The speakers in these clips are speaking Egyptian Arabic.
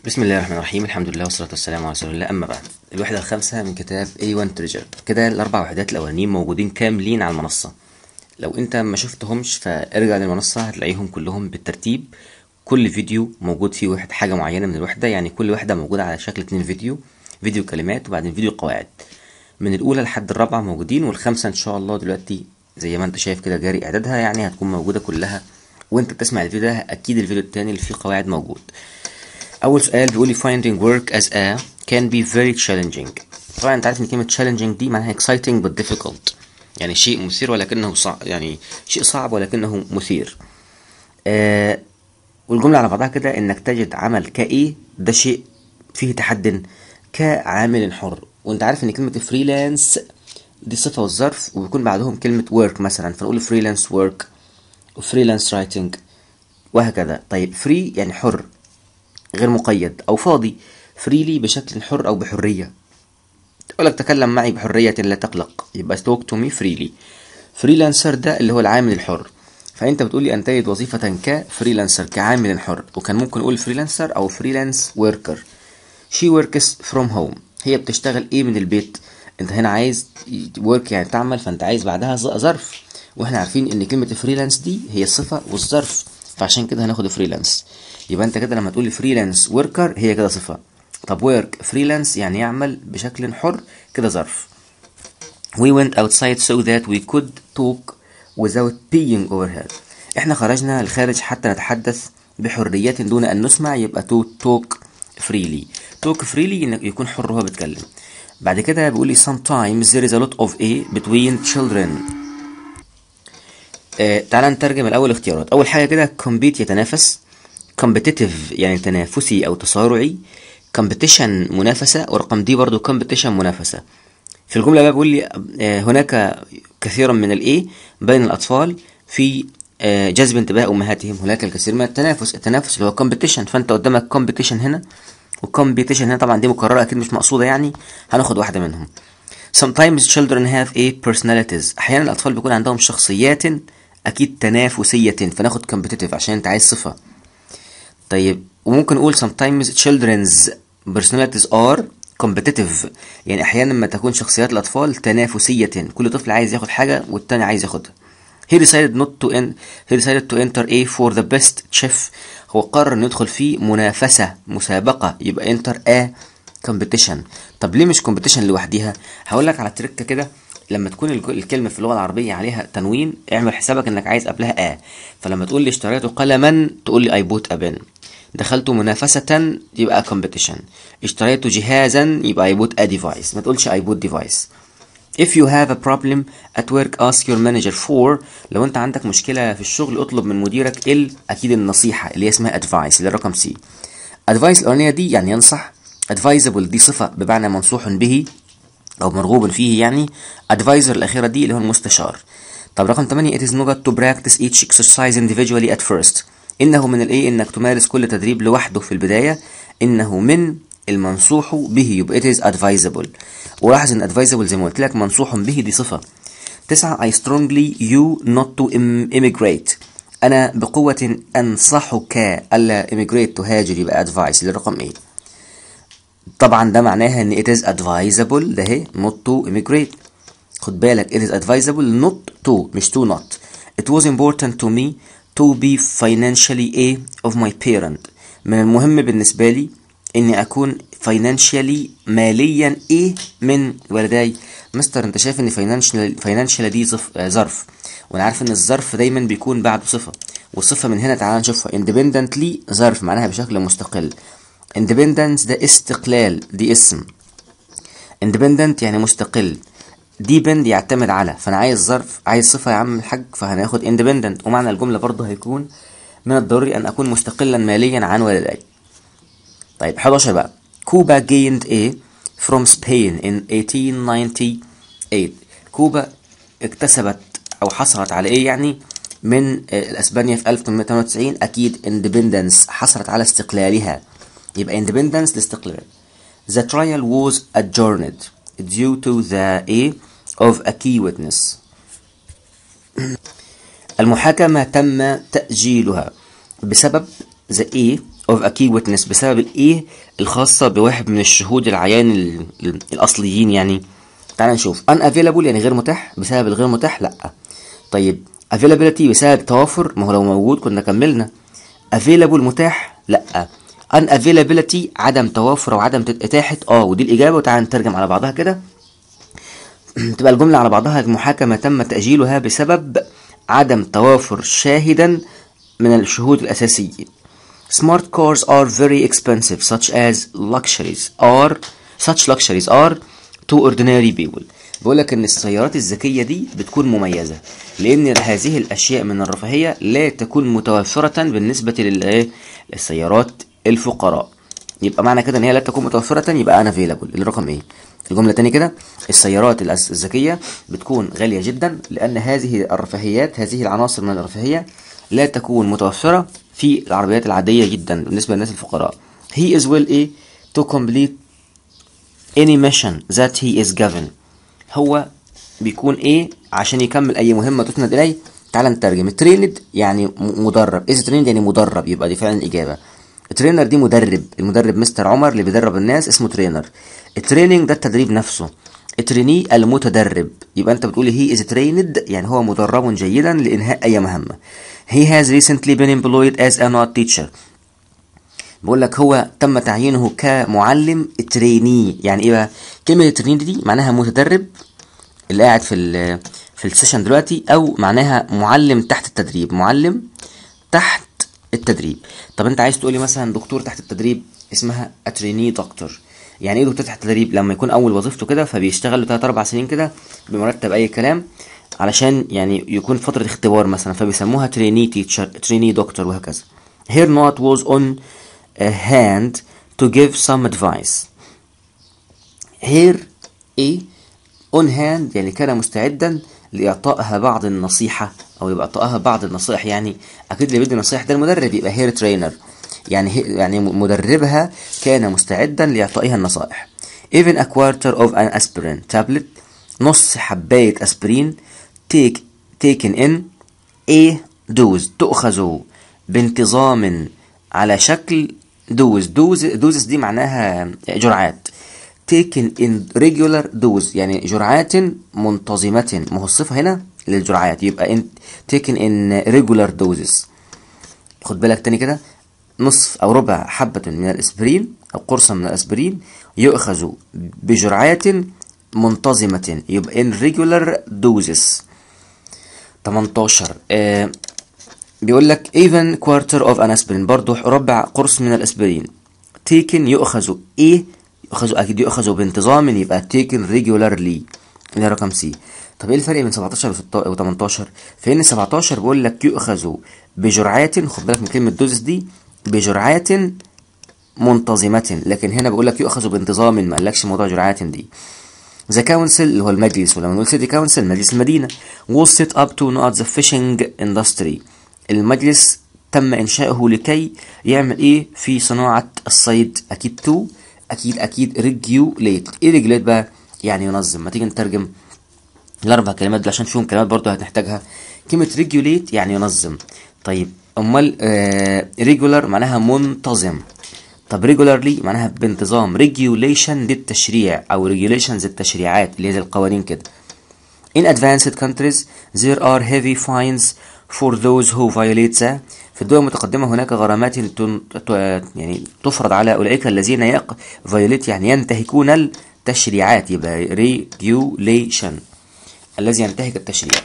بسم الله الرحمن الرحيم الحمد لله والصلاة والسلام على رسول الله أما بعد الوحدة الخامسة من كتاب A1 Treasure كده الأربع وحدات الأولانيين موجودين كاملين على المنصة لو أنت ما شفتهمش فارجع للمنصة هتلاقيهم كلهم بالترتيب كل فيديو موجود فيه واحد حاجة معينة من الوحدة يعني كل وحدة موجودة على شكل اتنين فيديو فيديو كلمات وبعدين فيديو قواعد من الأولى لحد الرابعة موجودين والخامسة إن شاء الله دلوقتي زي ما أنت شايف كده جاري إعدادها يعني هتكون موجودة كلها وأنت بتسمع الفيديو ده أكيد الفيديو التاني اللي فيه قواعد موجود أول سؤال بيقول لي finding work as a can be very challenging طبعا أنت عارف إن كلمة challenging دي معناها exciting but difficult يعني شيء مثير ولكنه صعب يعني شيء صعب ولكنه مثير آه والجملة على بعضها كده إنك تجد عمل كإيه ده شيء فيه تحد كعامل حر وأنت عارف إن كلمة فريلانس دي صفة والظرف وبيكون بعدهم كلمة work مثلا فنقول فريلانس work وفريلانس رايتنج وهكذا طيب فري يعني حر غير مقيد أو فاضي فريلي بشكل حر أو بحرية تقول لك تكلم معي بحرية لا تقلق يبقى talk to me freely فريلانسر ده اللي هو العامل الحر فأنت بتقول لي أن تجد وظيفة كفريلانسر كعامل حر وكان ممكن نقول فريلانسر أو فريلانس وركر she works from home هي بتشتغل إيه من البيت أنت هنا عايز work يعني تعمل فأنت عايز بعدها ظرف واحنا عارفين ان كلمة فريلانس دي هي الصفة والظرف فعشان كده هناخد فريلانس يبقى انت كده لما تقول فريلانس وركر هي كده صفة طب ورك فريلانس يعني يعمل بشكل حر كده ظرف we went outside so that we could talk without being overheard احنا خرجنا الخارج حتى نتحدث بحرية دون ان نسمع يبقى to talk freely talk freely انك يكون حر وهو بيتكلم بعد كده بيقول لي sometimes there is a lot of a between children آه تعال نترجم الاول اختيارات اول حاجه كده compete يتنافس competitive يعني تنافسي او تصارعي competition منافسه ورقم دي برضو competition منافسه في الجمله بقى بيقول لي آه هناك كثيرا من الايه بين الاطفال في آه جذب انتباه امهاتهم هناك الكثير من التنافس التنافس اللي هو competition فانت قدامك competition هنا وكومبيتيشن هنا طبعا دي مكرره اكيد مش مقصوده يعني هناخد واحده منهم sometimes children have a personalities احيانا الاطفال بيكون عندهم شخصيات اكيد تنافسيه فناخد competitive عشان انت عايز صفه طيب وممكن نقول sometimes children's personalities are competitive يعني احيانا لما تكون شخصيات الاطفال تنافسيه كل طفل عايز ياخد حاجه والتاني عايز ياخدها he decided not to end he decided to enter a for the best chef هو قرر انه يدخل في منافسه مسابقه يبقى enter a competition طب ليه مش competition لوحديها هقول لك على تركه كده لما تكون الكلمة في اللغة العربية عليها تنوين اعمل حسابك انك عايز قبلها آ فلما تقول لي اشتريت قلما تقول لي اي بوت ابن دخلت منافسة يبقى competition اشتريت جهازا يبقى اي بوت ا ديفايس ما تقولش اي بوت ديفايس if you have a problem at work ask your manager for لو انت عندك مشكلة في الشغل اطلب من مديرك ال اكيد النصيحة اللي هي اسمها advice اللي رقم سي advice الاولانية دي يعني ينصح advisable دي صفة بمعنى منصوح به او مرغوب فيه يعني ادفايزر الاخيره دي اللي هو المستشار طب رقم 8 it is not to practice each exercise individually at first انه من الايه انك تمارس كل تدريب لوحده في البدايه انه من المنصوح به يبقى it is advisable ولاحظ ان advisable زي ما قلت لك منصوح به دي صفه تسعة I strongly you not to immigrate أنا بقوة أنصحك ألا immigrate تهاجر يبقى advice اللي رقم 8 طبعا ده معناها ان it is advisable ده اهي not to immigrate خد بالك it is advisable not to مش to not it was important to me to be financially a of my parent من المهم بالنسبة لي اني اكون financially ماليا ايه من والدي مستر انت شايف ان financial financial دي ظرف وانا عارف ان الظرف دايما بيكون بعده صفة والصفة من هنا تعال نشوفها independently ظرف معناها بشكل مستقل independence ده استقلال دي اسم independent يعني مستقل depend يعتمد على فانا عايز ظرف عايز صفه يا عم الحاج فهناخد independent ومعنى الجمله برضه هيكون من الضروري ان اكون مستقلا ماليا عن والدي طيب 11 بقى كوبا gained a from Spain in 1898 كوبا اكتسبت او حصلت على ايه يعني من اسبانيا في 1898 اكيد independence حصلت على استقلالها يبقى independence الاستقلال the trial was adjourned due to the a of a key witness المحاكمة تم تأجيلها بسبب the a of a key witness بسبب الايه الخاصة بواحد من الشهود العيان ال- ال- الأصليين يعني تعال نشوف unavailable يعني غير متاح بسبب الغير متاح لأ طيب availability بسبب توافر ما هو لو موجود كنا كملنا available متاح لأ unavailability عدم توافر وعدم إتاحة اه ودي الإجابة وتعال نترجم على بعضها كده تبقى الجملة على بعضها المحاكمة تم تأجيلها بسبب عدم توافر شاهدا من الشهود الأساسيين. Smart cars are very expensive such as luxuries are such luxuries are to ordinary people. بقول لك ان السيارات الذكية دي بتكون مميزة لان هذه الاشياء من الرفاهية لا تكون متوفرة بالنسبة للإيه؟ للسيارات الفقراء. يبقى معنى كده ان هي لا تكون متوفرة يبقى انا available الرقم ايه الجملة تاني كده السيارات الأس- الذكية بتكون غالية جدا لأن هذه الرفاهيات هذه العناصر من الرفاهية لا تكون متوفرة في العربيات العادية جدا بالنسبة للناس الفقراء he is will ايه to complete any mission that he is given هو بيكون ايه عشان يكمل اي مهمة تسند اليه تعال نترجم trained يعني م- مدرب is trained يعني مدرب يبقى دي فعلا الاجابة الترينر دي مدرب المدرب مستر عمر اللي بيدرب الناس اسمه ترينر التريننج ده التدريب نفسه التريني المتدرب يبقى انت بتقول هي از تريند يعني هو مدرب جيدا لانهاء اي مهمه he has recently been employed as a not teacher بقول لك هو تم تعيينه كمعلم تريني يعني ايه بقى كلمه تريني دي معناها متدرب اللي قاعد في ال في السيشن دلوقتي او معناها معلم تحت التدريب معلم تحت التدريب طب انت عايز تقولي مثلا دكتور تحت التدريب اسمها اتريني دكتور يعني ايه دكتور تحت التدريب لما يكون اول وظيفته كده فبيشتغل له 3 4 سنين كده بمرتب اي كلام علشان يعني يكون فترة اختبار مثلا فبيسموها تريني تيتشر تريني دكتور وهكذا here not was on a hand to give some advice here ايه on hand يعني كان مستعدا لإعطائها بعض النصيحة أو يبقى إعطائها بعض النصائح يعني أكيد اللي بيدي نصائح ده المدرب يبقى هير ترينر يعني هي يعني مدربها كان مستعدا لإعطائها النصائح even a quarter of an aspirin tablet نص حباية أسبرين take taken in a dose تؤخذ بانتظام على شكل دوز دوز دوزز دي معناها جرعات taken in regular dose يعني جرعات منتظمة ما هو الصفة هنا للجرعات يبقى in taken in regular doses خد بالك تاني كده نصف أو ربع حبة من الأسبرين أو قرصا من الأسبرين يؤخذ بجرعات منتظمة يبقى in regular doses 18 آه بيقول لك even quarter of an aspirin برضو ربع قرص من الأسبرين taken يؤخذ ايه يؤخذ اكيد يؤخذ بانتظام يبقى taken regularly ده رقم سي طب ايه الفرق بين 17 و 18 في ان 17 بيقول لك يؤخذ بجرعات خد بالك من كلمه دوزس دي بجرعات منتظمة لكن هنا بقول لك يؤخذ بانتظام ما قالكش موضوع جرعات دي ذا كونسل اللي هو المجلس ولما نقول سيتي كونسل مجلس المدينة was set up to not the fishing industry المجلس تم إنشاؤه لكي يعمل إيه في صناعة الصيد أكيد تو أكيد أكيد ريجيوليت إيه ريجيوليت بقى يعني ينظم ما تيجي نترجم الأربع كلمات دول عشان فيهم كلمات برضه هنحتاجها كلمة ريجيوليت يعني ينظم طيب أمال آه ريجولار معناها منتظم طب ريجولارلي معناها بانتظام ريجيوليشن دي التشريع أو ريجيوليشنز التشريعات اللي هي زي القوانين كده In advanced countries there are heavy fines for those who violate the في الدول المتقدمة هناك غرامات تن... ت... يعني تفرض على أولئك الذين يق violate يعني ينتهكون التشريعات يبقى regulation الذي ينتهك التشريع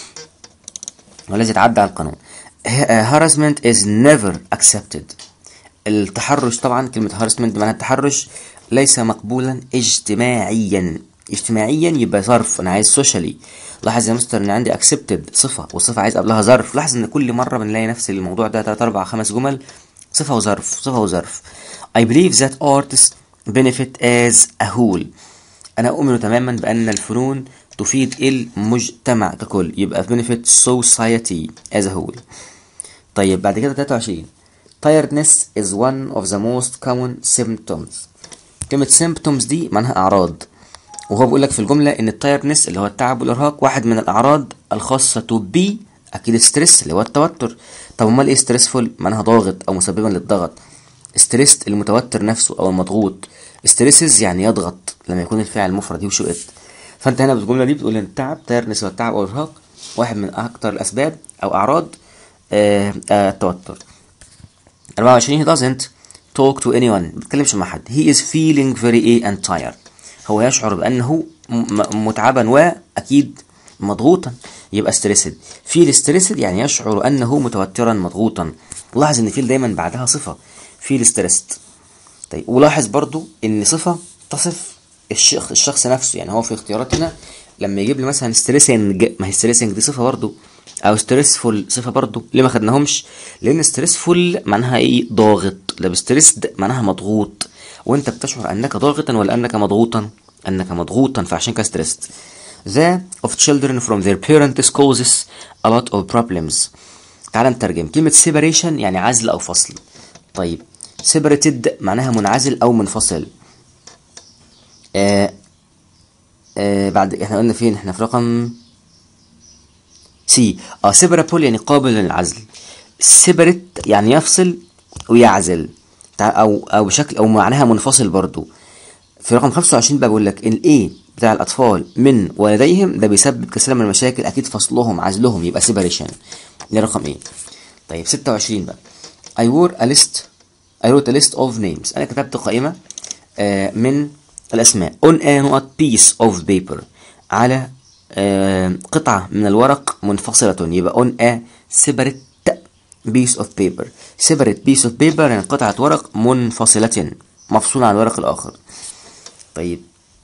والذي يتعدى على القانون harassment is never accepted التحرش طبعا كلمة harassment معناها التحرش ليس مقبولا اجتماعيا اجتماعيا يبقى ظرف انا عايز سوشيالي لاحظ يا مستر ان عندي accepted صفة والصفة عايز قبلها ظرف لاحظ ان كل مرة بنلاقي نفس الموضوع ده 3 4 5 جمل صفة وظرف صفة وظرف I believe that artists benefit as a whole انا اؤمن تماما بان الفنون تفيد المجتمع ككل يبقى benefit society as a whole طيب بعد كده 23 tiredness is one of the most common symptoms كلمة symptoms دي معناها أعراض وهو بيقول لك في الجملة إن التايردنس اللي هو التعب والإرهاق واحد من الأعراض الخاصة بي أكيد ستريس اللي هو التوتر طب أمال إيه ستريسفول معناها ضاغط أو مسببا للضغط ستريسد المتوتر نفسه او المضغوط ستريسز يعني يضغط لما يكون الفعل مفرد يو ات فانت هنا بالجمله دي بتقول ان التعب تيرنس والتعب او الارهاق واحد من اكتر الاسباب او اعراض آه آه التوتر 24 he doesn't talk to anyone ما بيتكلمش مع حد he is feeling very ill and tired هو يشعر بانه م- متعبا واكيد مضغوطا يبقى ستريسد فيل ستريسد يعني يشعر انه متوترا مضغوطا لاحظ ان فيل دايما بعدها صفه فيل ستريسد طيب ولاحظ برضو ان صفه تصف الشخص الشخص نفسه يعني هو في اختياراتنا لما يجيب لي مثلا ستريسنج ما هي ستريسنج دي صفه برضو او ستريسفول صفه برضو ليه ما خدناهمش لان ستريسفول معناها ايه ضاغط لا ستريسد معناها مضغوط وانت بتشعر انك ضاغطا ولا انك مضغوطا انك مضغوطا فعشان كده ستريسد the of children from their parents causes a lot of problems تعال نترجم كلمة separation يعني عزل أو فصل طيب separated معناها منعزل أو منفصل آه آه بعد احنا قلنا فين احنا في رقم سي اه separable يعني قابل للعزل separate يعني يفصل ويعزل تع- او او بشكل او معناها منفصل برضو في رقم 25 بقى بيقول لك ان الايه بتاع الاطفال من والديهم ده بيسبب كثير من المشاكل اكيد فصلهم عزلهم يبقى separation ده رقم ايه طيب 26 بقى I wrote a list I wrote a list of names انا كتبت قائمة آه من الاسماء on a نقط piece of paper على آه قطعة من الورق منفصلة يبقى on a separate piece of paper separate piece of paper يعني قطعة ورق منفصلة مفصولة عن الورق الآخر طيب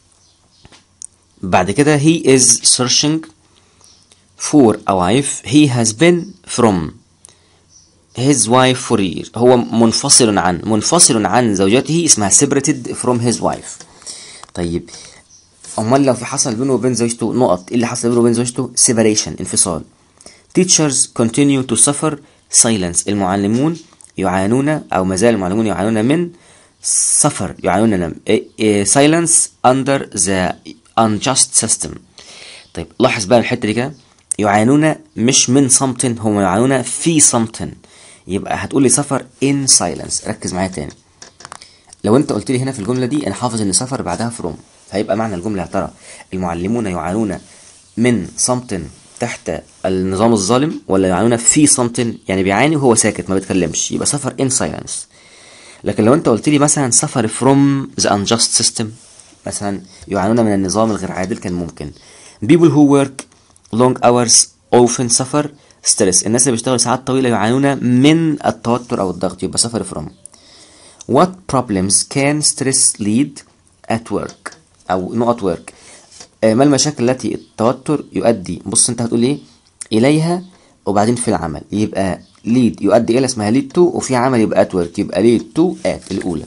بعد كده he is searching for a wife he has been from his wife for years هو منفصل عن منفصل عن زوجته اسمها separated from his wife طيب امال لو في حصل بينه وبين زوجته نقط ايه اللي حصل بينه وبين زوجته separation انفصال teachers continue to suffer silence المعلمون يعانون او ما زال المعلمون يعانون من suffer يعانون من silence under the unjust system طيب لاحظ بقى الحته دي كده يعانون مش من something هم يعانون في something يبقى هتقول لي suffer in silence ركز معايا تاني لو انت قلت لي هنا في الجمله دي انا حافظ ان سفر بعدها فروم فهيبقى معنى الجمله يا ترى المعلمون يعانون من something تحت النظام الظالم ولا يعانون في something يعني بيعاني وهو ساكت ما بيتكلمش يبقى سفر in silence لكن لو انت قلت لي مثلا سفر from the unjust system مثلا يعانون من النظام الغير عادل كان ممكن people who work long hours often suffer stress الناس اللي بيشتغلوا ساعات طويلة يعانون من التوتر أو الضغط يبقى suffer from What problems can stress lead at work أو نقط work آه، ما المشاكل التي التوتر يؤدي بص انت هتقول ايه إليها وبعدين في العمل يبقى lead يؤدي إلى اسمها lead to وفي عمل يبقى at work يبقى lead to at الأولى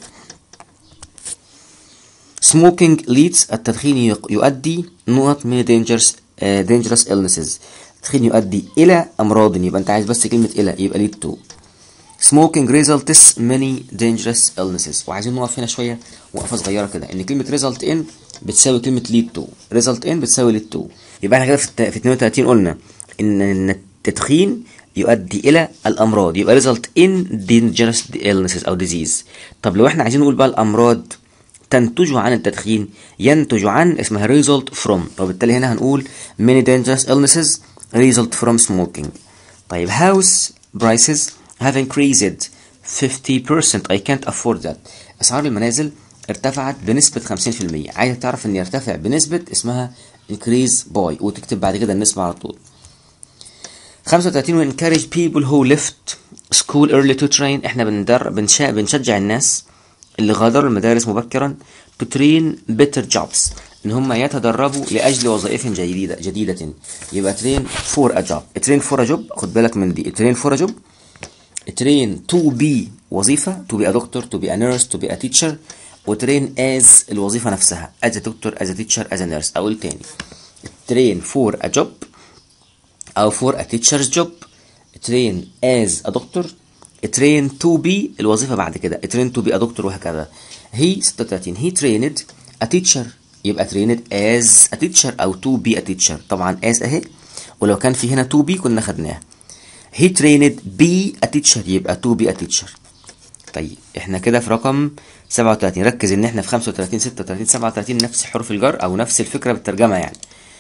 smoking leads التدخين يق- يؤدي نقط من dangerous آه، dangerous illnesses التدخين يؤدي إلى أمراض يبقى أنت عايز بس كلمة إلى يبقى lead to smoking results many dangerous illnesses وعايزين نقف هنا شوية وقفة صغيرة كده إن كلمة result in بتساوي كلمة lead to result in بتساوي lead to يبقى احنا كده في الت- في 32 قلنا إن إن التدخين يؤدي إلى الأمراض يبقى result in dangerous illnesses أو disease طب لو احنا عايزين نقول بقى الأمراض تنتج عن التدخين ينتج عن اسمها result from وبالتالي هنا هنقول many dangerous illnesses result from smoking طيب house prices have increased 50% I can't afford that أسعار المنازل ارتفعت بنسبة 50% عايز تعرف ان يرتفع بنسبة اسمها increase by وتكتب بعد كده النسبة على طول 35 we encourage people who left school early to train احنا بندر بنشا... بنشجع الناس اللي غادروا المدارس مبكرا to train better jobs ان هم يتدربوا لاجل وظائف جديده جديده يبقى train for a job train for a job خد بالك من دي train for a job train to be وظيفه to be a doctor to be a nurse to be a teacher وترين as الوظيفه نفسها as a doctor as a teacher as a nurse اقول تاني train for a job أو for a teacher's job train as a doctor train to be الوظيفة بعد كده train to be a doctor وهكذا he 36 he trained a teacher يبقى trained as a teacher أو to be a teacher طبعا as أهي ولو كان في هنا to be كنا خدناها he trained be a teacher يبقى to be a teacher طيب احنا كده في رقم 37 ركز ان احنا في 35 36 37 نفس حروف الجر او نفس الفكره بالترجمه يعني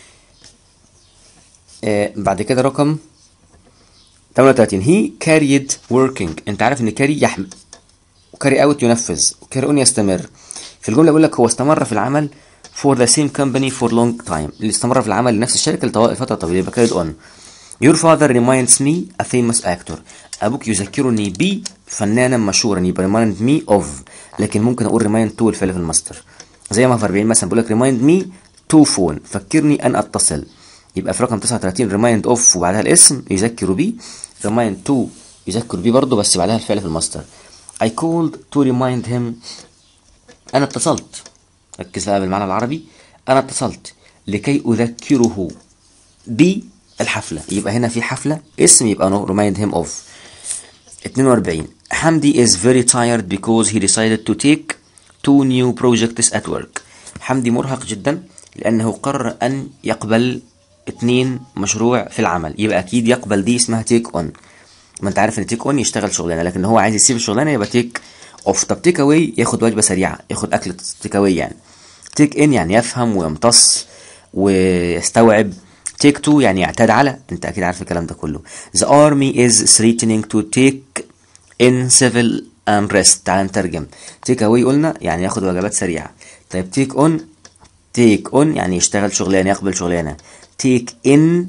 آه بعد كده رقم 38 هي carried working انت عارف ان carry يحمل وكاري اوت ينفذ وكاري اون يستمر في الجمله بيقول لك هو استمر في العمل for the same company for long time اللي استمر في العمل لنفس الشركه لفتره طويله يبقى carried on your father reminds me a famous actor ابوك يذكرني ب فنانا مشهورا يبقى remind me of لكن ممكن اقول remind to الفعل في المصدر زي ما في 40 مثلا بيقول لك remind me to phone فكرني ان اتصل يبقى في رقم 39 remind of وبعدها الاسم يذكر بي remind to يذكر بي برضه بس بعدها الفعل في المصدر I called to remind him أنا اتصلت ركز بقى بالمعنى العربي أنا اتصلت لكي أذكره بالحفلة يبقى هنا في حفلة اسم يبقى no remind him of 42 حمدي is very tired because he decided to take two new projects at work حمدي مرهق جدا لأنه قرر أن يقبل اتنين مشروع في العمل يبقى أكيد يقبل دي اسمها take on ما انت عارف ان تيك اون يشتغل شغلانه لكن هو عايز يسيب الشغلانه يبقى تيك اوف طب تيك اواي ياخد وجبه سريعه ياخد اكل تيك اواي يعني تيك ان يعني يفهم ويمتص ويستوعب تيك تو يعني يعتاد على انت اكيد عارف الكلام ده كله the army is threatening to take in civil unrest تعال نترجم تيك اواي قلنا يعني ياخد وجبات سريعه طيب تيك اون تيك اون يعني يشتغل شغلانه يقبل شغلانه تيك ان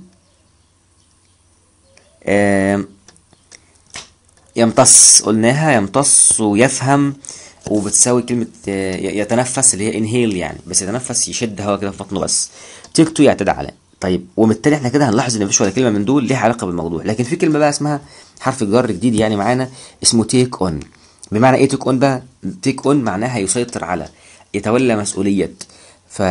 يمتص قلناها يمتص ويفهم وبتساوي كلمة يتنفس اللي هي انهيل يعني بس يتنفس يشد هوا كده في بطنه بس تيك تو يعتدى على طيب وبالتالي احنا كده هنلاحظ ان مفيش ولا كلمة من دول ليها علاقة بالموضوع لكن في كلمة بقى اسمها حرف جر جديد يعني معانا اسمه تيك اون بمعنى ايه تيك اون بقى تيك اون معناها يسيطر على يتولى مسؤولية ف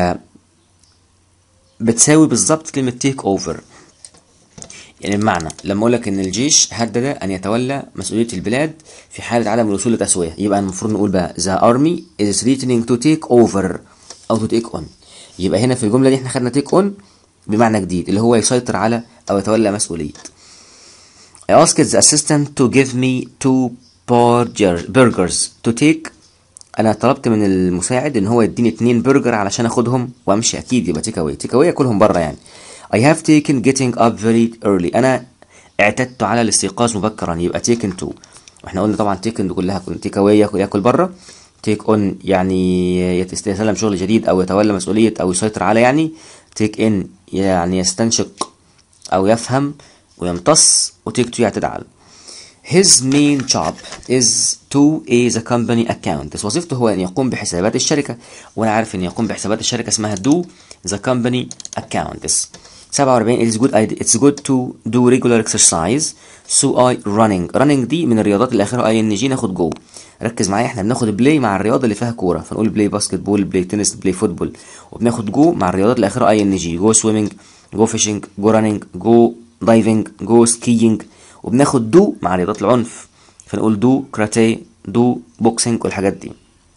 بتساوي بالظبط كلمة تيك اوفر يعني بمعنى لما اقول لك ان الجيش هدد ان يتولى مسؤوليه البلاد في حاله عدم الوصول لتسويه يبقى المفروض نقول بقى the army is threatening to take over او to take on يبقى هنا في الجمله دي احنا خدنا take on بمعنى جديد اللي هو يسيطر على او يتولى مسؤوليه I asked the assistant to give me two burgers to take انا طلبت من المساعد ان هو يديني اتنين برجر علشان اخدهم وامشي اكيد يبقى تيك اواي تيك اواي اكلهم بره يعني I have taken getting up very early أنا اعتدت على الاستيقاظ مبكرا يبقى taken to واحنا قلنا طبعا taken دي كلها تيك اواي ياكل, ياكل بره take on يعني يتسلم شغل جديد أو يتولى مسؤولية أو يسيطر على يعني take in يعني يستنشق أو يفهم ويمتص و take to يعتد على His main job is to a the company account وظيفته هو أن يقوم بحسابات الشركة وأنا عارف أن يقوم بحسابات الشركة اسمها do the company accounts 47 it's good it's good to do regular exercise so I running running دي من الرياضات اللي اخرها اي ان جي ناخد جو ركز معايا احنا بناخد بلاي مع الرياضه اللي فيها كوره فنقول بلاي باسكت بول بلاي تنس بلاي فوتبول وبناخد جو مع الرياضات اللي اخرها اي ان جي جو سويمنج جو فيشنج جو رانينج جو دايفنج جو سكينج وبناخد دو مع رياضات العنف فنقول دو كراتيه دو بوكسنج والحاجات دي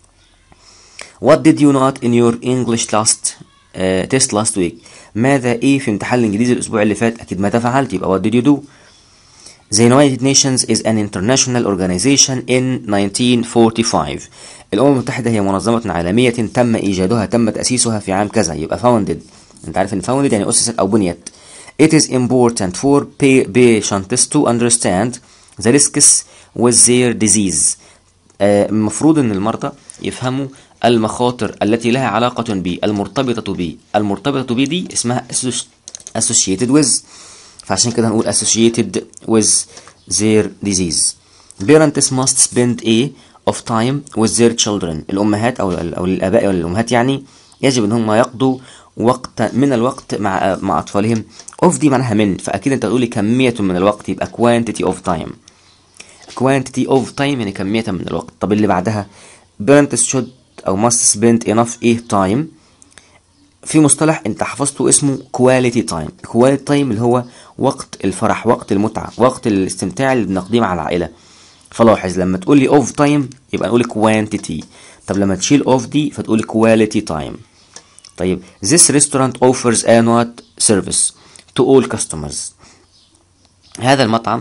What did you not in your English last uh, test last week ماذا ايه في امتحان الانجليزي الاسبوع اللي فات اكيد ماذا فعلت يبقى what did you do The United Nations is an international organization in 1945 الأمم المتحدة هي منظمة عالمية تم إيجادها تم تأسيسها في عام كذا يبقى founded أنت عارف إن founded يعني أسست أو بنيت It is important for patients to understand the risks with their disease المفروض إن المرضى يفهموا المخاطر التي لها علاقة ب المرتبطة ب المرتبطة ب دي اسمها associated with فعشان كده هنقول associated with their disease parents must spend a of time with their children الأمهات أو أو الآباء ولا الأمهات يعني يجب إن هم يقضوا وقت من الوقت مع مع أطفالهم of دي معناها من فأكيد أنت تقولي كمية من الوقت يبقى quantity of time quantity of time يعني كمية من الوقت طب اللي بعدها parents should أو must spend enough ايه time في مصطلح انت حفظته اسمه quality time quality time اللي هو وقت الفرح وقت المتعة وقت الاستمتاع اللي بنقضيه مع العائلة فلاحظ لما تقول لي of time يبقى نقول quantity طب لما تشيل of دي فتقول quality time طيب this restaurant offers a not service to all customers هذا المطعم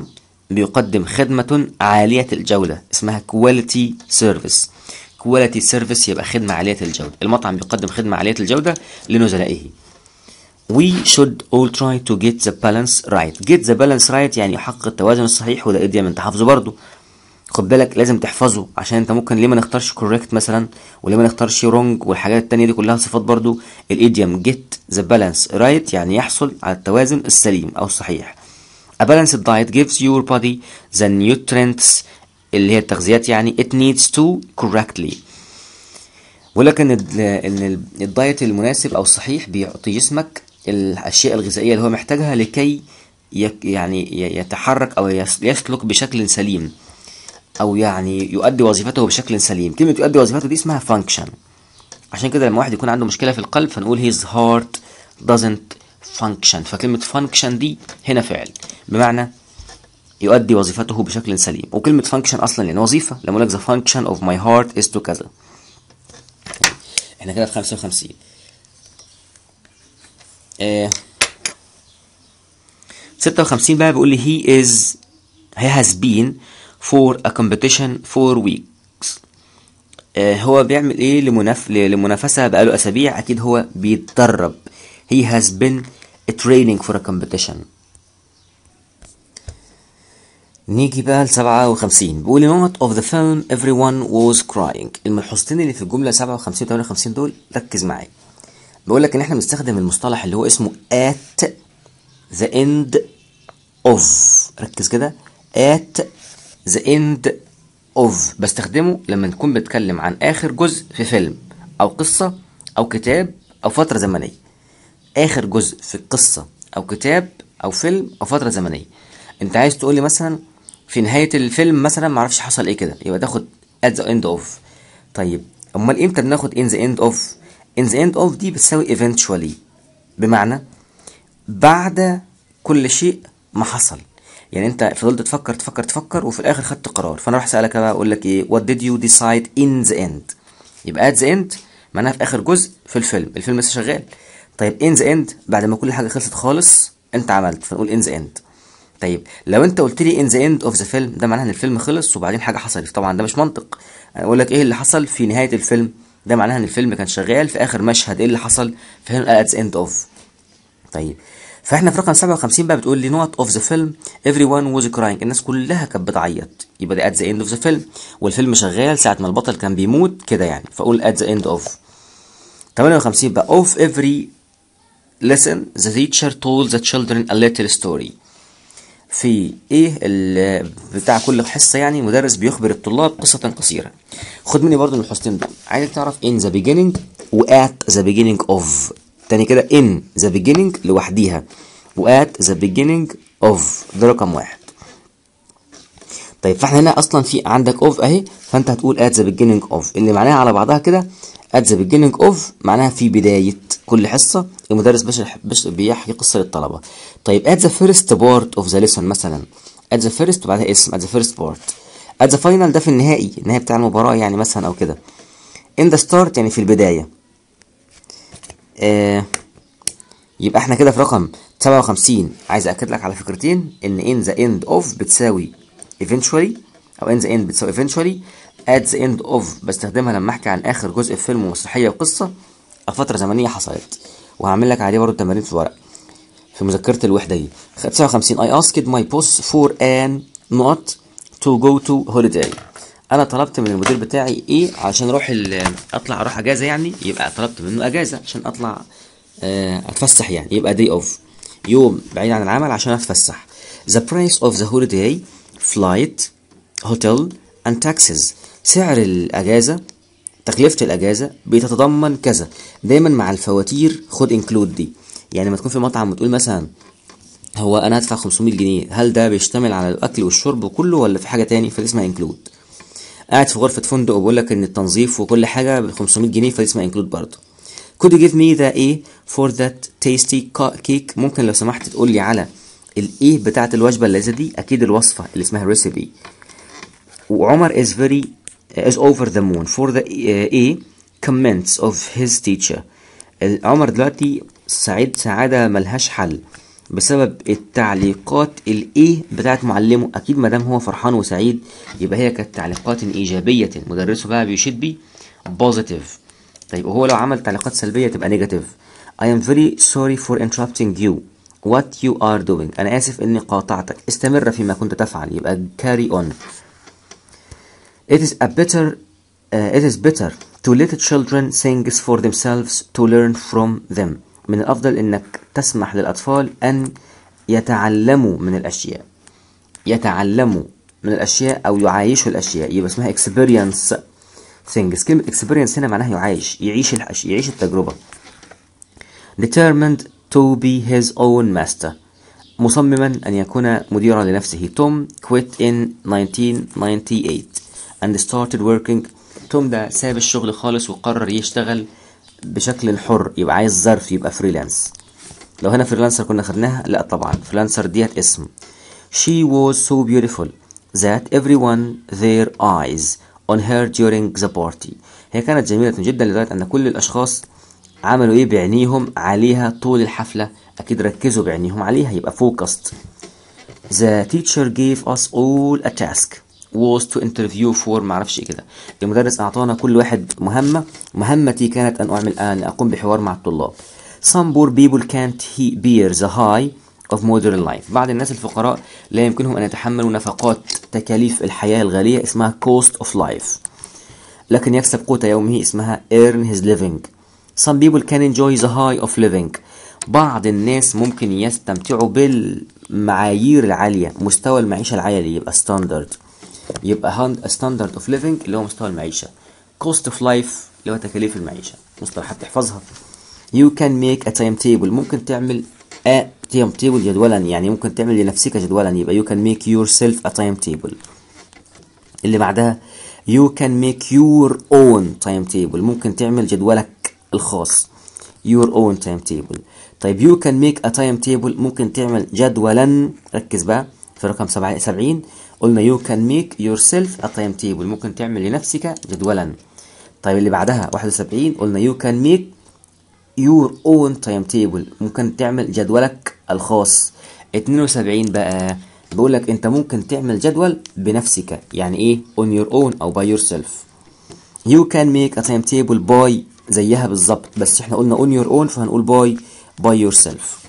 بيقدم خدمة عالية الجودة اسمها quality service quality service يبقى خدمة عالية الجودة المطعم بيقدم خدمة عالية الجودة لنزلائه We should all try to get the balance right get the balance right يعني يحقق التوازن الصحيح وده idiom انت حافظه برضه خد بالك لازم تحفظه عشان انت ممكن ليه ما نختارش correct مثلا وليه ما نختارش wrong والحاجات التانية دي كلها صفات برضو الايديوم get the balance right يعني يحصل على التوازن السليم او الصحيح A balanced diet gives your body the nutrients اللي هي التغذيات يعني it needs to correctly ولكن ال- ان ال- الدايت المناسب او الصحيح بيعطي جسمك الاشياء الغذائيه اللي هو محتاجها لكي يك- يعني ي- يتحرك او يس- يسلك بشكل سليم او يعني يؤدي وظيفته بشكل سليم كلمه يؤدي وظيفته دي اسمها function عشان كده لما واحد يكون عنده مشكله في القلب فنقول his heart doesn't function فكلمه function دي هنا فعل بمعنى يؤدي وظيفته بشكل سليم وكلمه function اصلا يعني وظيفه لما اقول لك the function of my heart is to كذا احنا كده في 55 آه 56 بقى بيقول لي he is he has been for a competition for weeks آه هو بيعمل ايه لمناف... لمنافسة بقاله اسابيع اكيد هو بيتدرب he has been training for a competition نيجي بقى ل 57 بيقول نوت of the film everyone was crying الملحوظتين اللي في الجملة 57 و 58 دول ركز معايا بيقول لك ان احنا بنستخدم المصطلح اللي هو اسمه at the end of ركز كده at the end of بستخدمه لما نكون بتكلم عن اخر جزء في فيلم او قصة او كتاب او فترة زمنية اخر جزء في القصة او كتاب او فيلم او فترة زمنية انت عايز تقول لي مثلا في نهاية الفيلم مثلا معرفش حصل ايه كده يبقى تاخد at the end of طيب امال امتى بناخد in the end of in the end of دي بتساوي eventually بمعنى بعد كل شيء ما حصل يعني انت فضلت تفكر تفكر تفكر وفي الاخر خدت قرار فانا راح اسالك بقى اقول لك ايه what did you decide in the end يبقى at the end معناها في اخر جزء في الفيلم الفيلم لسه شغال طيب in the end بعد ما كل حاجه خلصت خالص انت عملت فنقول in the end طيب لو انت قلت لي in the end of the film ده معناها ان الفيلم خلص وبعدين حاجه حصلت طبعا ده مش منطق انا اقول لك ايه اللي حصل في نهايه الفيلم ده معناها ان الفيلم كان شغال في اخر مشهد ايه اللي حصل فهنا at the end of طيب فاحنا في رقم 57 بقى بتقول لي نوت اوف ذا فيلم everyone was crying الناس كلها كانت بتعيط يبقى ده at the end of the film والفيلم شغال ساعة ما البطل كان بيموت كده يعني فاقول at the end of 58 بقى of every lesson the teacher told the children a little story في ايه ال- بتاع كل حصه يعني مدرس بيخبر الطلاب قصه قصيره خد مني برضو الحصتين دول عايزك تعرف in the beginning و at the beginning of تاني كده in the beginning لوحديها و at the beginning of ده رقم واحد طيب فاحنا هنا اصلا في عندك of اهي فانت هتقول at the beginning of اللي معناها على بعضها كده at the beginning of معناها في بداية كل حصة المدرس بشرح بش بيحكي قصة للطلبة طيب at the first part of the lesson مثلا at the first وبعدها اسم at the first part at the final ده في النهائي النهائي بتاع المباراة يعني مثلا او كده in the start يعني في البداية آه يبقى احنا كده في رقم 57 عايز اكد لك على فكرتين ان in the end of بتساوي eventually او in the end بتساوي eventually at the end of بستخدمها لما احكي عن اخر جزء في فيلم ومسرحيه وقصه او فتره زمنيه حصلت وهعمل لك عليه برضه تمارين في ورق في مذكره الوحده دي 59 I asked my boss for an not to go to holiday انا طلبت من المدير بتاعي ايه عشان اروح ال- اطلع اروح اجازه يعني يبقى طلبت منه اجازه عشان اطلع آه، اتفسح يعني يبقى day off يوم بعيد عن العمل عشان اتفسح the price of the holiday flight hotel and taxes سعر الاجازه تكلفة الأجازة بتتضمن كذا دايما مع الفواتير خد انكلود دي يعني لما تكون في مطعم وتقول مثلا هو أنا هدفع 500 جنيه هل ده بيشتمل على الأكل والشرب كله ولا في حاجة تاني فدي اسمها انكلود قاعد في غرفة فندق وبقول لك إن التنظيف وكل حاجة ب 500 جنيه فدي اسمها انكلود برضه could you give me the A for that tasty ca- cake ممكن لو سمحت تقول لي على الايه بتاعة الوجبة اللذيذة دي أكيد الوصفة اللي اسمها recipe وعمر is very is over the moon for the uh, A comments of his teacher عمر دلوقتي سعيد سعادة ملهاش حل بسبب التعليقات الايه بتاعت معلمه اكيد ما دام هو فرحان وسعيد يبقى هي كانت تعليقات ايجابيه مدرسه بقى بيشيد بي بوزيتيف طيب وهو لو عمل تعليقات سلبيه تبقى نيجاتيف I am very sorry for interrupting you what you are doing انا اسف اني قاطعتك استمر فيما كنت تفعل يبقى carry on it is a better uh, it is better to let children things for themselves to learn from them من الأفضل إنك تسمح للأطفال أن يتعلموا من الأشياء يتعلموا من الأشياء أو يعايشوا الأشياء يبقى اسمها experience things كلمة experience هنا معناها يعايش يعيش الأش- يعيش التجربة determined to be his own master مصمما أن يكون مديرا لنفسه توم quit in 1998 and started working توم ده ساب الشغل خالص وقرر يشتغل بشكل حر يبقى عايز ظرف يبقى فريلانس لو هنا فريلانسر كنا خدناها لا طبعا فريلانسر ديت اسم she was so beautiful that everyone their eyes on her during the party هي كانت جميلة جدا لدرجة أن كل الأشخاص عملوا إيه بعينيهم عليها طول الحفلة أكيد ركزوا بعينيهم عليها يبقى focused The teacher gave us all a task was to interview for معرفش ايه كده المدرس اعطانا كل واحد مهمة مهمتي كانت ان اعمل ان اقوم بحوار مع الطلاب Some poor people can't he bear the high of modern life بعض الناس الفقراء لا يمكنهم ان يتحملوا نفقات تكاليف الحياة الغالية اسمها cost of life لكن يكسب قوت يومه اسمها earn his living Some people can enjoy the high of living بعض الناس ممكن يستمتعوا بالمعايير العالية مستوى المعيشة العالي يبقى standard يبقى هاند standard of living اللي هو مستوى المعيشة cost of life اللي هو تكاليف المعيشة مصطلحات تحفظها you can make a timetable ممكن تعمل a timetable جدولا يعني ممكن تعمل لنفسك جدولا يبقى you can make yourself a timetable اللي بعدها you can make your own timetable ممكن تعمل جدولك الخاص your own timetable طيب you can make a timetable ممكن تعمل جدولا ركز بقى في رقم 70 قلنا you can make yourself a timetable ممكن تعمل لنفسك جدولا طيب اللي بعدها 71 قلنا you can make your own timetable ممكن تعمل جدولك الخاص 72 بقى بيقول لك انت ممكن تعمل جدول بنفسك يعني ايه on your own او by yourself you can make a timetable by زيها بالظبط بس احنا قلنا on your own فهنقول by by yourself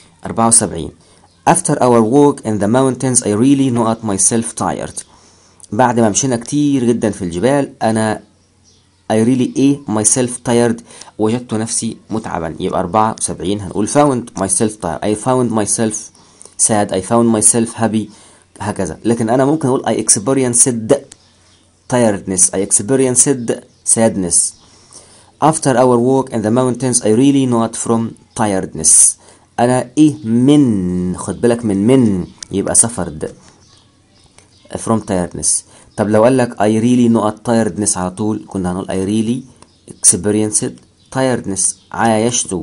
74 after our walk in the mountains I really not myself tired بعد ما مشينا كتير جدا في الجبال انا I really ايه myself tired وجدت نفسي متعبا يبقى 74 هنقول found myself tired I found myself sad I found myself happy هكذا لكن انا ممكن اقول I experienced tiredness I experienced sadness after our walk in the mountains I really not from tiredness انا ايه من خد بالك من من يبقى suffered from tiredness طب لو قال لك I really not tiredness على طول كنا هنقول I really experienced tiredness عايشت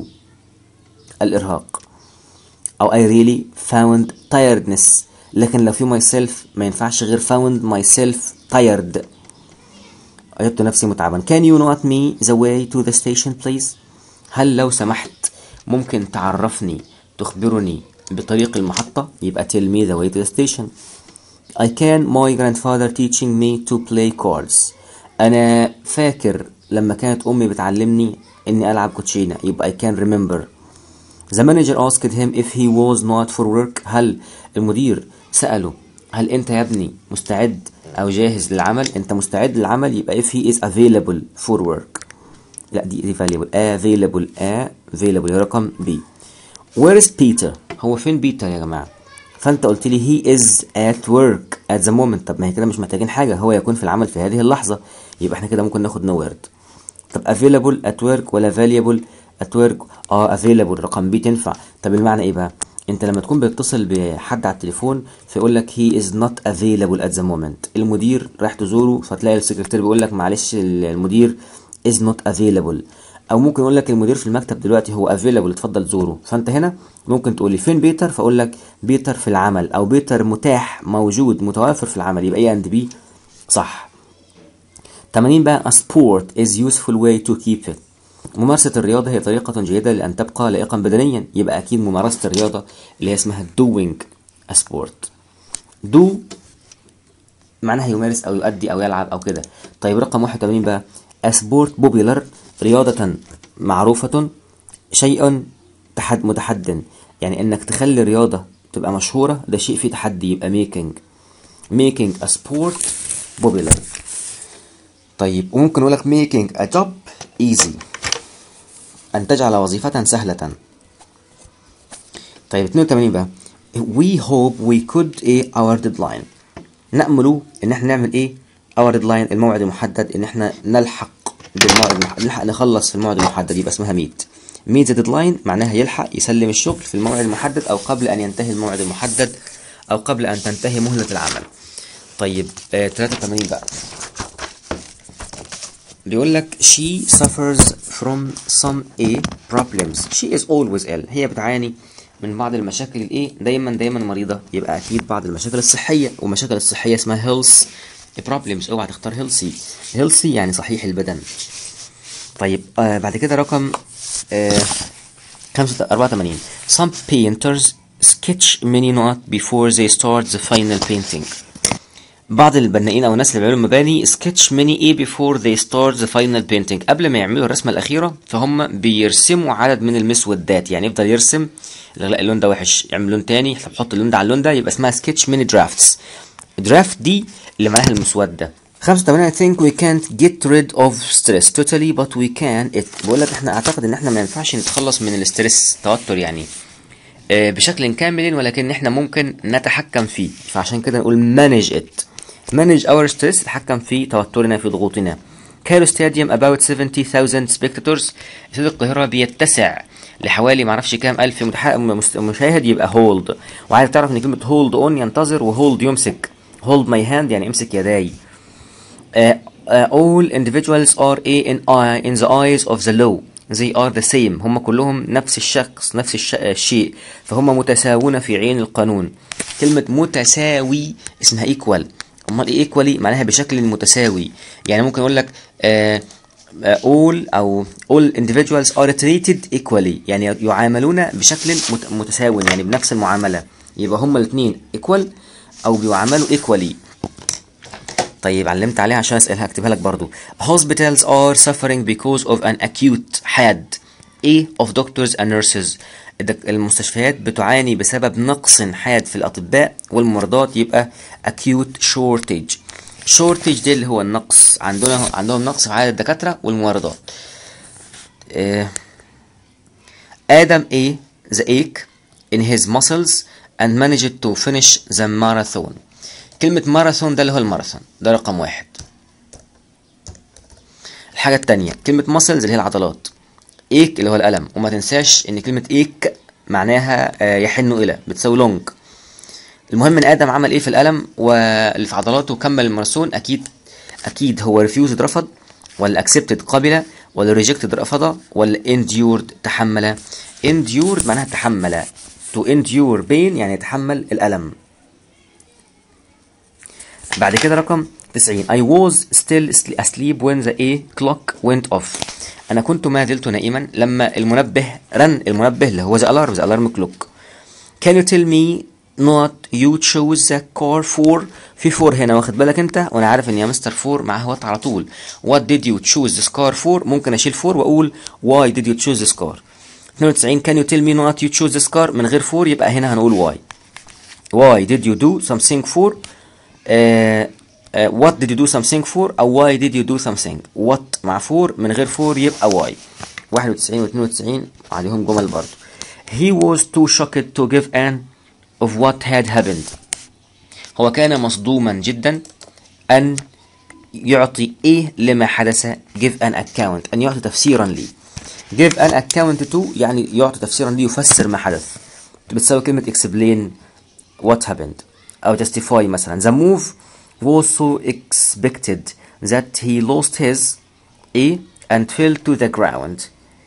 الإرهاق أو I really found tiredness لكن لو في myself ما ينفعش غير found myself tired وجدت نفسي متعبا Can you not me the way to the station please هل لو سمحت ممكن تعرفني تخبرني بطريق المحطة يبقى tell me the way to the station I can my grandfather teaching me to play cards أنا فاكر لما كانت أمي بتعلمني إني ألعب كوتشينة يبقى I can remember The manager asked him if he was not for work هل المدير سأله هل أنت يا ابني مستعد أو جاهز للعمل أنت مستعد للعمل يبقى if he is available for work لا دي دي valuable available available رقم B Where is Peter هو فين بيتر يا جماعة فانت قلت لي he is at work at the moment طب ما هي كده مش محتاجين حاجة هو يكون في العمل في هذه اللحظة يبقى احنا كده ممكن ناخد no word طب available at work ولا valuable at work اه available رقم بي تنفع طب المعنى ايه بقى انت لما تكون بتتصل بحد على التليفون فيقول لك he is not available at the moment المدير رايح تزوره فتلاقي السكرتير بيقول لك معلش المدير is not available او ممكن يقول لك المدير في المكتب دلوقتي هو افيلابل اتفضل زوره فانت هنا ممكن تقول لي فين بيتر فاقول لك بيتر في العمل او بيتر متاح موجود متوافر في العمل يبقى ايه اند بي صح 80 بقى a sport is useful way to keep it ممارسة الرياضة هي طريقة جيدة لأن تبقى لائقا بدنيا يبقى أكيد ممارسة الرياضة اللي هي اسمها doing a sport do معناها يمارس أو يؤدي أو يلعب أو كده طيب رقم 81 بقى a sport popular رياضة معروفة شيء تحد متحد يعني انك تخلي الرياضة تبقى مشهورة ده شيء فيه تحدي يبقى making making a sport popular طيب وممكن اقول لك making a job easy ان تجعل وظيفة سهلة طيب 82 بقى we hope we could ايه our deadline نأمل ان احنا نعمل ايه our deadline الموعد المحدد ان احنا نلحق بالموعد المح... نلحق نخلص في الموعد المحدد يبقى اسمها ميت ميت ذا ديدلاين معناها يلحق يسلم الشغل في الموعد المحدد او قبل ان ينتهي الموعد المحدد او قبل ان تنتهي مهلة العمل طيب آه 83 بقى بيقول لك she suffers from some a problems she is always ill هي بتعاني من بعض المشاكل الايه دايما دايما مريضه يبقى اكيد بعض المشاكل الصحيه والمشاكل الصحيه اسمها health problems اوعى تختار healthy healthy يعني صحيح البدن طيب آه بعد كده رقم آه 84 some painters sketch many not before they start the final painting بعض البنائين او الناس اللي بيعملوا مباني سكتش ميني ايه بيفور ذي ستارت ذا فاينل بينتنج قبل ما يعملوا الرسمه الاخيره فهم بيرسموا عدد من المسودات يعني يفضل يرسم لا اللون ده وحش يعمل لون تاني طب حط اللون ده على اللون ده يبقى اسمها سكتش ميني درافتس درافت دي اللي معناها المسوده 85 I think we can't get rid of stress totally but we can it بقول لك احنا اعتقد ان احنا ما ينفعش نتخلص من الاسترس توتر يعني آه بشكل كامل ولكن احنا ممكن نتحكم فيه فعشان كده نقول manage it manage our stress تحكم في توترنا في ضغوطنا كايرو ستاديوم about 70,000 spectators استاد القاهرة بيتسع لحوالي معرفش كام ألف مشاهد يبقى هولد وعايز تعرف إن كلمة هولد أون ينتظر وهولد يمسك هولد ماي هاند يعني امسك يداي uh, uh, all individuals are a in, eye in the eyes of the law they are the same هم كلهم نفس الشخص نفس الش... الشيء فهم متساوون في عين القانون كلمة متساوي اسمها equal امال ايه ايكوالي معناها بشكل متساوي يعني ممكن اقول لك uh, all او all individuals are treated equally يعني يعاملون بشكل متساو يعني بنفس المعاملة يبقى هما الاثنين equal او بيعاملوا equally طيب علمت عليها عشان اسالها اكتبها لك برضو hospitals are suffering because of an acute حاد ايه of doctors and nurses المستشفيات بتعاني بسبب نقص حاد في الأطباء والممرضات يبقى acute shortage shortage ده اللي هو النقص عندنا عندهم نقص في عدد الدكاترة والممرضات آه آدم A the ache in his muscles and managed to finish the marathon كلمة ماراثون ده اللي هو الماراثون ده رقم واحد الحاجة التانية كلمة muscles اللي هي العضلات ايك اللي هو الألم وما تنساش ان كلمة ايك معناها يحن إلى بتساوي لونج المهم ان ادم عمل ايه في الالم واللي في عضلاته وكمل الماراثون اكيد اكيد هو ريفيوزد رفض ولا اكسبتد قبل ولا ريجكتد رفض ولا انديورد تحمل انديورد معناها تحمل تو انديور بين يعني يتحمل الالم بعد كده رقم 90 I was still asleep when the A clock went off أنا كنت ما زلت نائما لما المنبه رن المنبه اللي هو the alarm the alarm clock Can you tell me not you chose the car for في فور هنا واخد بالك انت وانا عارف ان يا مستر فور معاه وات على طول what did you choose this car for ممكن اشيل فور واقول why did you choose this car 92 can you tell me not you choose this car من غير فور يبقى هنا هنقول why why did you do something for uh, uh, what did you do something for او why did you do something what مع فور من غير فور يبقى why 91 و 92 عليهم جمل برضه he was too shocked to give an of what had happened هو كان مصدوما جدا أن يعطي إيه لما حدث give an account أن يعطي تفسيرا لي give an account to يعني يعطي تفسيرا لي يفسر ما حدث بتساوي كلمة explain what happened أو justify مثلا the move was so expected that he lost his A and fell to the ground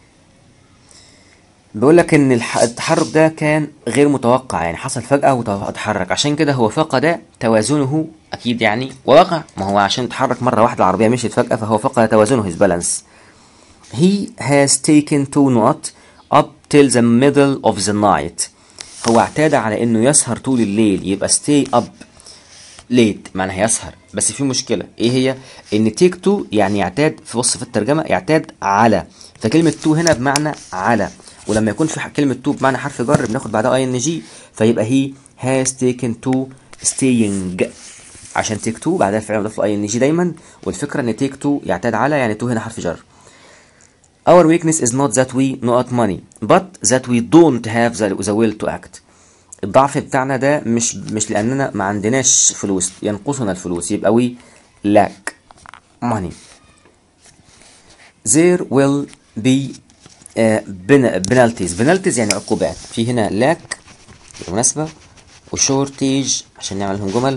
بيقول لك ان التحرك ده كان غير متوقع يعني حصل فجأة وتحرك عشان كده هو فقد توازنه اكيد يعني ووقع ما هو عشان اتحرك مرة واحدة العربية مشيت فجأة فهو فقد توازنه his balance he has taken two not up till the middle of the night هو اعتاد على انه يسهر طول الليل يبقى stay up late معناها يسهر بس في مشكلة ايه هي ان take two يعني يعتاد في بص في الترجمة يعتاد على فكلمة to هنا بمعنى على ولما يكون في كلمة to بمعنى حرف جر بناخد بعدها اي ان جي فيبقى he has taken to staying عشان take two بعدها فعل مضاف له اي ان جي دايما والفكرة ان take two يعتاد على يعني to هنا حرف جر Our weakness is not that we not money but that we don't have the, the will to act الضعف بتاعنا ده مش مش لاننا ما عندناش فلوس ينقصنا الفلوس يبقى we lack money there will be uh, penalties penalties يعني عقوبات في هنا lack بالمناسبة وشورتيج عشان نعمل لهم جمل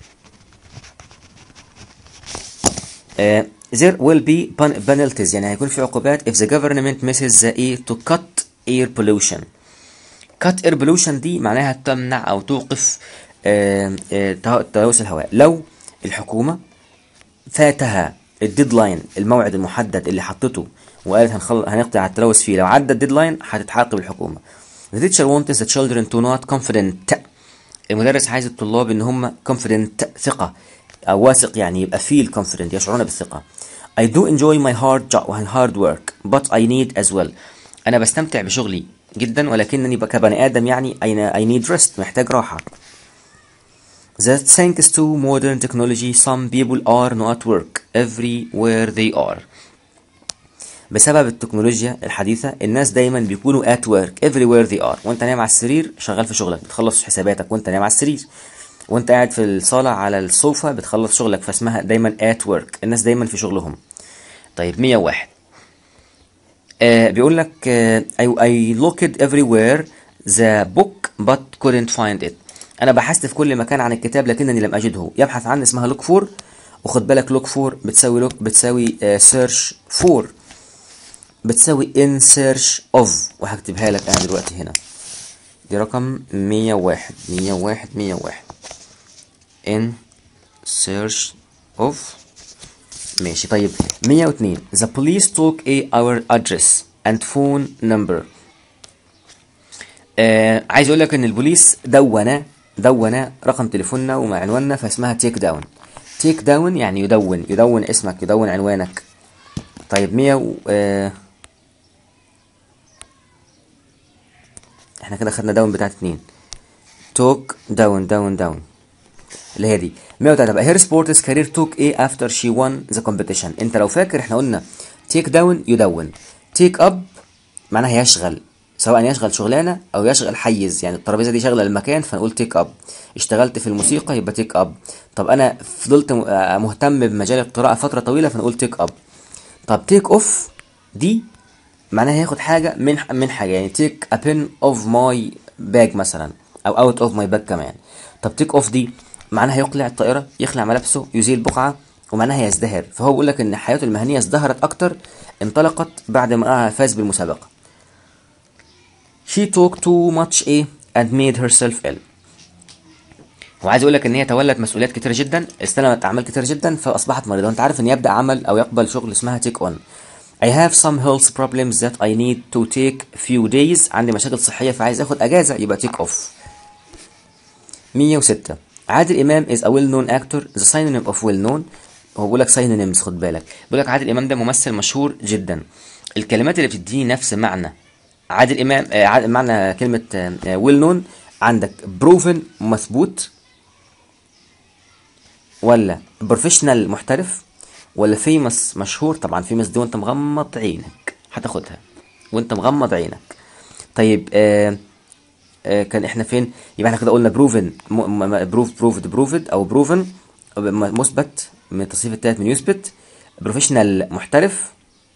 uh, there will be penalties يعني هيكون في عقوبات if the government misses the air to cut air pollution cut air pollution دي معناها تمنع او توقف تلوث الهواء لو الحكومة فاتها الديدلاين الموعد المحدد اللي حطته وقالت هنخل... هنقضي على التلوث فيه لو عدى الديدلاين هتتعاقب الحكومة The teacher wants the children to not confident المدرس عايز الطلاب ان هم confident ثقة او واثق يعني يبقى feel confident يشعرون بالثقة I do enjoy my hard job and hard work but I need as well انا بستمتع بشغلي جدا ولكنني كبني ادم يعني I need rest محتاج راحة That thanks to modern technology some people are not work everywhere they are بسبب التكنولوجيا الحديثة الناس دايما بيكونوا at work everywhere they are وانت نايم على السرير شغال في شغلك بتخلص حساباتك وانت نايم على السرير وانت قاعد في الصالة على الصوفة بتخلص شغلك فاسمها دايما at work الناس دايما في شغلهم طيب 101 آه بيقول لك آه I, I looked everywhere the book but couldn't find it انا بحثت في كل مكان عن الكتاب لكنني لم اجده يبحث عن اسمها look for وخد بالك look for بتساوي look بتساوي آه search for بتساوي in search of وهكتبها لك انا دلوقتي هنا دي رقم 101 101 101 in search of ماشي طيب 102 the police took a our address and phone number آه عايز اقول لك ان البوليس دون دون رقم تليفوننا وعنواننا فاسمها تيك داون تيك داون يعني يدون يدون اسمك يدون عنوانك طيب 100 و... آه احنا كده خدنا داون بتاعت اتنين توك داون داون داون اللي هي دي 103 بقى هير سبورتس كارير توك ايه افتر شي وان ذا كومبيتيشن انت لو فاكر احنا قلنا تيك داون يدون تيك اب معناها يشغل سواء يشغل شغلانه او يشغل حيز يعني الترابيزه دي شغله المكان فنقول تيك اب اشتغلت في الموسيقى يبقى تيك اب طب انا فضلت مهتم بمجال القراءه فتره طويله فنقول تيك اب طب تيك اوف دي معناها ياخد حاجه من من حاجه يعني تيك ا بين اوف ماي باج مثلا او اوت اوف ماي باج كمان طب تيك اوف دي معناها يقلع الطائره يخلع ملابسه يزيل بقعه ومعناها يزدهر فهو بيقول لك ان حياته المهنيه ازدهرت اكتر انطلقت بعد ما فاز بالمسابقه She talked too much ايه and made herself ill وعايز اقول لك ان هي تولت مسؤوليات كتير جدا استلمت اعمال كتير جدا فاصبحت مريضه وانت عارف ان يبدا عمل او يقبل شغل اسمها تيك اون I have some health problems that I need to take few days عندي مشاكل صحيه فعايز اخد اجازه يبقى تيك اوف 106 عادل امام is a well known actor the synonym of well known هو بيقول لك synonyms خد بالك بيقول لك عادل امام ده ممثل مشهور جدا الكلمات اللي بتديني نفس معنى عادل امام آه معنى كلمه آه ويل نون عندك بروفن مثبوت ولا بروفيشنال محترف ولا فيمس مشهور طبعا فيمس دي وانت مغمض عينك هتاخدها وانت مغمض عينك طيب آه آه كان احنا فين يبقى احنا كده قلنا بروفن بروف بروفد بروفد او بروفن مثبت من التصريف الثالث من يثبت بروفيشنال محترف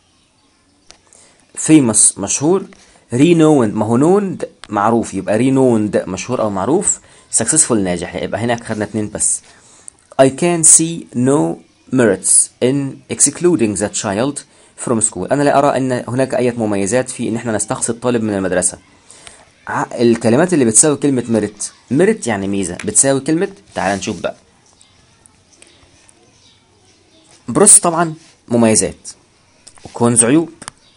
فيمس مشهور رينوند ما هو نوند معروف يبقى رينوند مشهور او معروف سكسسفول ناجح يبقى هنا خدنا اتنين بس I can see no merits in excluding that child from school انا لا ارى ان هناك اي مميزات في ان احنا نستقصي الطالب من المدرسه الكلمات اللي بتساوي كلمة ميرت ميرت يعني ميزة بتساوي كلمة تعال نشوف بقى بروس طبعا مميزات وكونز عيوب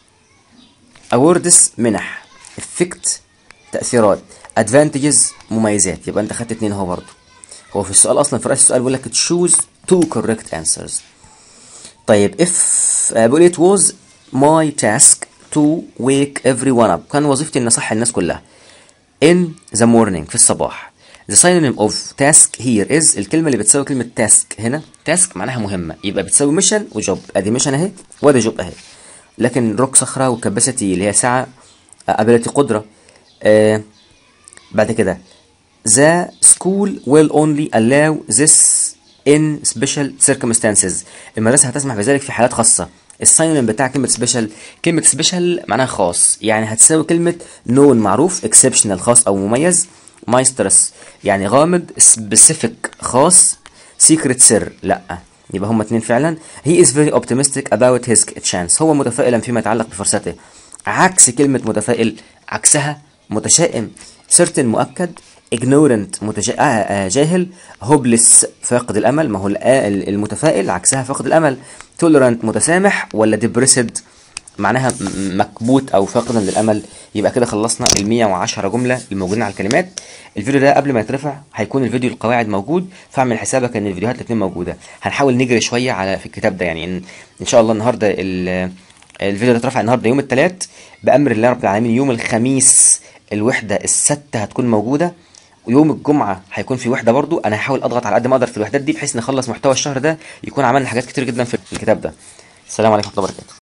awards منح effect تأثيرات advantages مميزات يبقى انت خدت اتنين اهو برضه هو في السؤال اصلا في رأس السؤال بيقول لك choose two correct answers طيب if uh, بيقول it was my task to wake everyone up كان وظيفتي ان اصحي الناس كلها in the morning في الصباح the synonym of task here is الكلمة اللي بتساوي كلمة task هنا task معناها مهمة يبقى بتساوي mission وجوب ادي mission اهي وادي جوب اهي لكن روك صخرة وكاباسيتي اللي هي ساعة ability قدرة آه بعد كده the school will only allow this in special circumstances المدرسة هتسمح بذلك في حالات خاصة الساينون بتاع كلمة سبيشال كلمة سبيشال معناها خاص يعني هتساوي كلمة نون معروف اكسبشنال خاص أو مميز مايسترس يعني غامض سبيسيفيك خاص سيكريت سر لا يبقى هما اتنين فعلا he is very optimistic about his chance هو متفائلا فيما يتعلق بفرصته عكس كلمة متفائل عكسها متشائم certain مؤكد ignorant متجا... آه جاهل hopeless فاقد الامل ما هو المتفائل عكسها فاقد الامل tolerant متسامح ولا depressed معناها مكبوت او فاقدا للامل يبقى كده خلصنا ال 110 جمله الموجودين على الكلمات الفيديو ده قبل ما يترفع هيكون الفيديو القواعد موجود فاعمل حسابك ان الفيديوهات الاثنين موجوده هنحاول نجري شويه على في الكتاب ده يعني ان, إن شاء الله النهارده الفيديو ده اترفع النهارده يوم الثلاث بامر الله رب العالمين يوم الخميس الوحده السادسه هتكون موجوده ويوم الجمعة هيكون في وحدة برضو أنا هحاول أضغط على قد ما أقدر في الوحدات دي بحيث نخلص محتوى الشهر ده يكون عملنا حاجات كتير جدا في الكتاب ده السلام عليكم ورحمة الله وبركاته